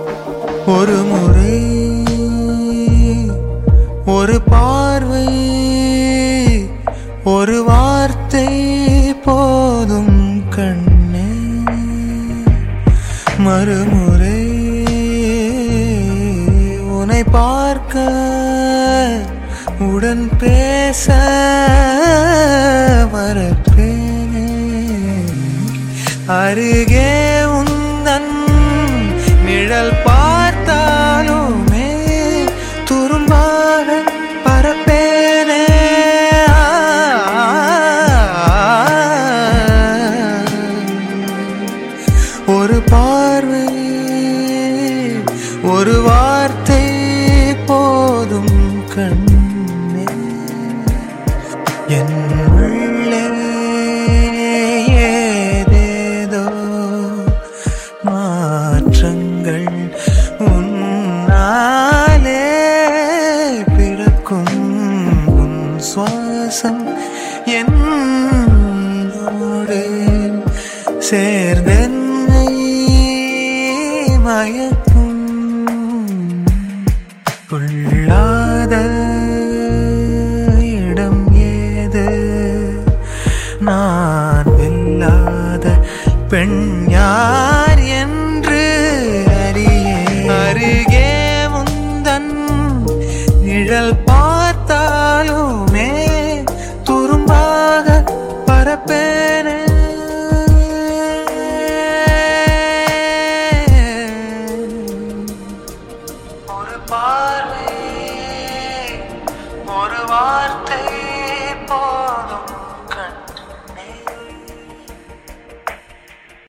ஒரு முறை ஒரு பார்வை ஒரு வார்த்தை போதும் கண்ணே மறுமுறை உன்னை பார்க்க உடன் பேச மறப்பேனே அருகே உந்தன் நிழல் பார்த்தாலுமே துரும்பாக பரப்பேனே ஒரு பார்வை ஒரு வார்த்தை போதும் கண்ணே என் உள்ளே ஏதேதோ மாற்றங்கள் உன்னாலே பிறக்கும் உன் சுவாசம் என்னோடு சேர்ந்தென்னை மயக்கும் கொள்ளாத இடம் ஏது நான் வெல்லாத பெண் யார் என்று அறியே அருகே முந்தன் நிழல்